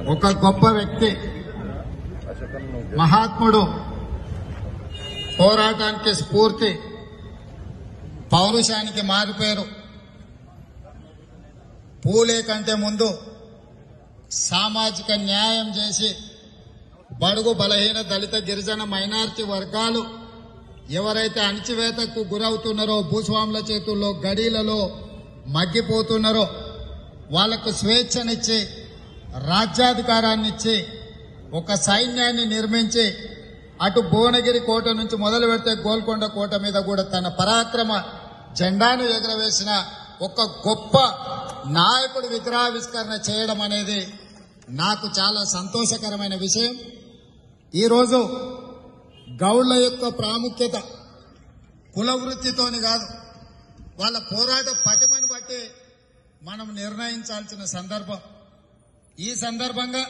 ఒక గొప్ప వ్యక్తి మహాత్ముడు పోరాటానికి స్ఫూర్తి పౌరుషానికి మారిపోయారు పూలే కంటే ముందు సామాజిక న్యాయం చేసి బడుగు బలహీన దళిత గిరిజన మైనారిటీ వర్గాలు ఎవరైతే అణచివేతకు గురవుతున్నారో భూస్వాముల చేతుల్లో గడీలలో మగ్గిపోతున్నారో వాళ్లకు స్వేచ్ఛనిచ్చి రాజ్యాధికారాన్ని ఇచ్చి ఒక సైన్యాన్ని నిర్మించి అటు భువనగిరి కోట నుంచి మొదలు పెడితే గోల్కొండ కోట మీద కూడా తన పరాక్రమ జెండాను ఎగరవేసిన ఒక గొప్ప నాయకుడి విగ్రహావిష్కరణ చేయడం అనేది నాకు చాలా సంతోషకరమైన విషయం ఈరోజు గౌళ్ల యొక్క ప్రాముఖ్యత కుల వృత్తితోని కాదు వాళ్ళ పోరాట పటిమని బట్టి మనం నిర్ణయించాల్సిన సందర్భం ఈ సందర్భంగా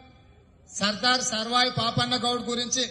సర్దార్ సర్వాయి పాపన్న గౌడ్ గురించి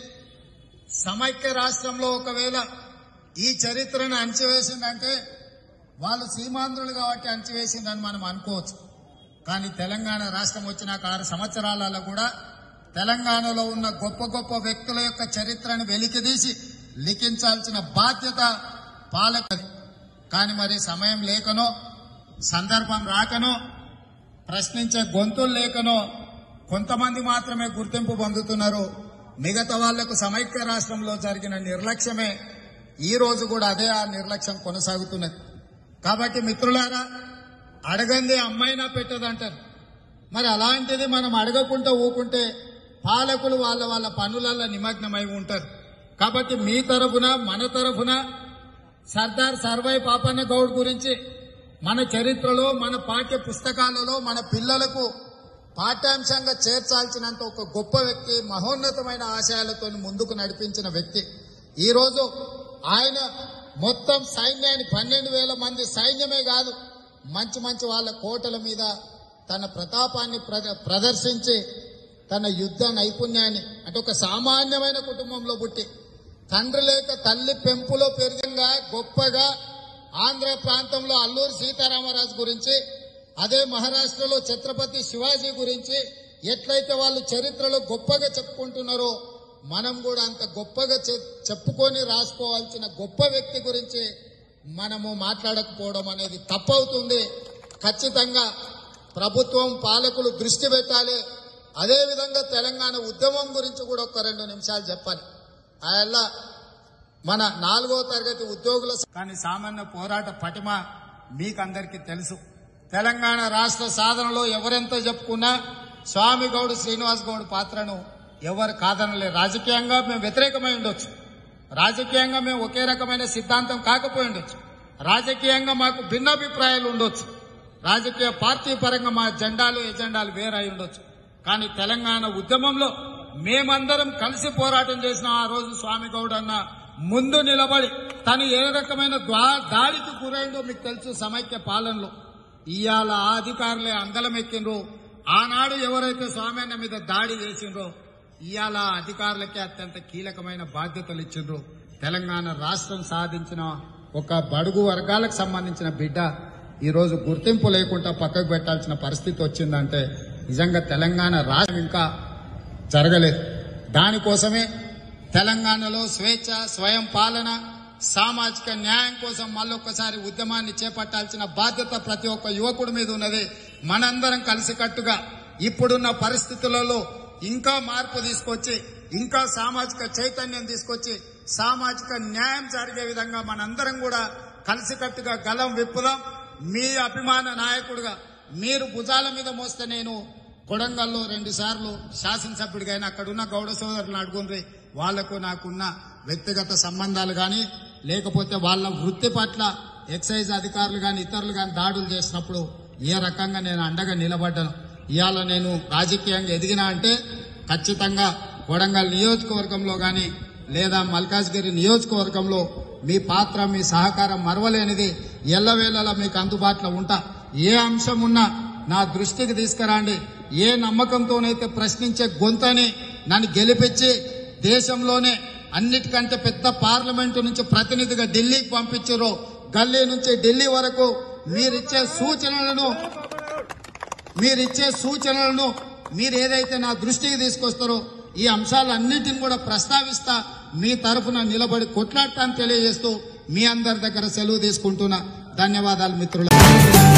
సమైక్య రాష్ట్రంలో ఒకవేళ ఈ చరిత్రను అణచివేసిందంటే వాళ్ళు సీమాంధ్రులు కాబట్టి అణచివేసిందని మనం అనుకోవచ్చు కానీ తెలంగాణ రాష్ట్రం వచ్చినాక ఆరు సంవత్సరాలలో కూడా తెలంగాణలో ఉన్న గొప్ప గొప్ప వ్యక్తుల యొక్క చరిత్రను వెలికితీసి లిఖించాల్సిన బాధ్యత పాలకది కానీ మరి సమయం లేకనో సందర్భం రాకనో ప్రశ్నించే గొంతులు లేకనో కొంతమంది మాత్రమే గుర్తింపు పొందుతున్నారు మిగతా వాళ్లకు సమైక్య రాష్ట్రంలో జరిగిన నిర్లక్ష్యమే ఈ రోజు కూడా అదే ఆ నిర్లక్ష్యం కొనసాగుతున్నది కాబట్టి మిత్రులారా అడగంది అమ్మైనా పెట్టదంటారు మరి అలాంటిది మనం అడగకుండా ఊకుంటే పాలకులు వాళ్ళ వాళ్ళ పనులలో నిమగ్నమై ఉంటారు కాబట్టి మీ తరఫున మన తరఫున సర్దార్ సర్వై పాపన్న గౌడ్ గురించి మన చరిత్రలో మన పాఠ్య పుస్తకాలలో మన పిల్లలకు పాఠ్యాంశంగా చేర్చాల్సినంత ఒక గొప్ప వ్యక్తి మహోన్నతమైన ఆశయాలతో ముందుకు నడిపించిన వ్యక్తి ఈ రోజు ఆయన మొత్తం సైన్యాన్ని పన్నెండు వేల మంది సైన్యమే కాదు మంచి మంచి వాళ్ళ కోటల మీద తన ప్రతాపాన్ని ప్రద- ప్రదర్శించి తన యుద్ధ నైపుణ్యాన్ని అంటే ఒక సామాన్యమైన కుటుంబంలో పుట్టి తండ్రి లేక తల్లి పెంపులో పెరిగింగా గొప్పగా ఆంధ్ర ప్రాంతంలో అల్లూరి సీతారామరాజు గురించి అదే మహారాష్ట్రలో ఛత్రపతి శివాజీ గురించి ఎట్లయితే వాళ్ళు చరిత్రలో గొప్పగా చెప్పుకుంటున్నారో మనం కూడా అంత గొప్పగా చె- చెప్పుకొని రాసుకోవాల్సిన గొప్ప వ్యక్తి గురించి మనము మాట్లాడకపోవడం అనేది తప్పవుతుంది ఖచ్చితంగా ప్రభుత్వం పాలకులు దృష్టి పెట్టాలి అదేవిధంగా తెలంగాణ ఉద్యమం గురించి కూడా ఒక రెండు నిమిషాలు చెప్పాలి ఆయన మన నాలుగో తరగతి ఉద్యోగుల కానీ సామాన్య పోరాట పటిమ మీకందరికీ తెలుసు తెలంగాణ రాష్ట్ర సాధనలో ఎవరెంతో చెప్పుకున్నా స్వామి గౌడ్ శ్రీనివాస్ గౌడ్ పాత్రను ఎవరు కాదనలే రాజకీయంగా మేము వ్యతిరేకమై ఉండొచ్చు రాజకీయంగా మేము ఒకే రకమైన సిద్ధాంతం కాకపోయి ఉండొచ్చు రాజకీయంగా మాకు భిన్నాభిప్రాయాలు ఉండొచ్చు రాజకీయ పార్టీ పరంగా మా జెండాలు ఎజెండాలు వేరై ఉండొచ్చు కానీ తెలంగాణ ఉద్యమంలో మేమందరం కలిసి పోరాటం చేసిన ఆ రోజు స్వామి గౌడ్ అన్న ముందు నిలబడి తను ఏ రకమైన ద్వా- దాడికి గురైందో మీకు తెలుసు సమైక్య పాలనలో ఇవాళ ఆ అధికారులే అందలం ఎక్కిండ్రు ఆనాడు ఎవరైతే స్వామి అన్న మీద దాడి చేసిండ్రో ఇవాళ అధికారులకే అత్యంత కీలకమైన బాధ్యతలు ఇచ్చిండ్రు తెలంగాణ రాష్ట్రం సాధించిన ఒక బడుగు వర్గాలకు సంబంధించిన బిడ్డ ఈ రోజు గుర్తింపు లేకుండా పక్కకు పెట్టాల్సిన పరిస్థితి వచ్చిందంటే నిజంగా తెలంగాణ రాష్ట్రం ఇంకా జరగలేదు దానికోసమే తెలంగాణలో స్వేచ్ఛ స్వయం పాలన సామాజిక న్యాయం కోసం మళ్ళొక్కసారి ఉద్యమాన్ని చేపట్టాల్సిన బాధ్యత ప్రతి ఒక్క యువకుడి మీద ఉన్నది మనందరం కలిసికట్టుగా ఇప్పుడున్న పరిస్థితులలో ఇంకా మార్పు తీసుకొచ్చి ఇంకా సామాజిక చైతన్యం తీసుకొచ్చి సామాజిక న్యాయం జరిగే విధంగా మనందరం కూడా కలిసికట్టుగా గలం విప్పుదాం మీ అభిమాన నాయకుడిగా మీరు భుజాల మీద మోస్తే నేను కొడంగల్లో రెండు సార్లు శాసనసభ్యుడిగా అయినా అక్కడున్న గౌడ సోదరులను అడుగుండ్రి వాళ్లకు నాకున్న వ్యక్తిగత సంబంధాలు గాని లేకపోతే వాళ్ళ వృత్తి పట్ల ఎక్సైజ్ అధికారులు గాని ఇతరులు గాని దాడులు చేసినప్పుడు ఏ రకంగా నేను అండగా నిలబడ్డాను ఇవాళ నేను రాజకీయంగా ఎదిగినా అంటే ఖచ్చితంగా కొడంగల్ నియోజకవర్గంలో గాని లేదా మల్కాజ్గిరి నియోజకవర్గంలో మీ పాత్ర మీ సహకారం మరవలేనిది ఎల్లవేళలా మీకు అందుబాటులో ఉంటా ఏ అంశం ఉన్నా నా దృష్టికి తీసుకురండి ఏ నమ్మకంతోనైతే ప్రశ్నించే గొంతని నన్ను గెలిపించి దేశంలోనే అన్నిటికంటే పెద్ద పార్లమెంటు నుంచి ప్రతినిధిగా ఢిల్లీకి పంపించారో గల్లీ నుంచి ఢిల్లీ వరకు మీరిచ్చే సూచనలను మీరిచ్చే సూచనలను మీరు ఏదైతే నా దృష్టికి తీసుకొస్తారో ఈ అంశాలన్నింటిని కూడా ప్రస్తావిస్తా మీ తరఫున నిలబడి కొట్లాడటాన్ని తెలియజేస్తూ మీ అందరి దగ్గర సెలవు తీసుకుంటున్నా ధన్యవాదాలు మిత్రులు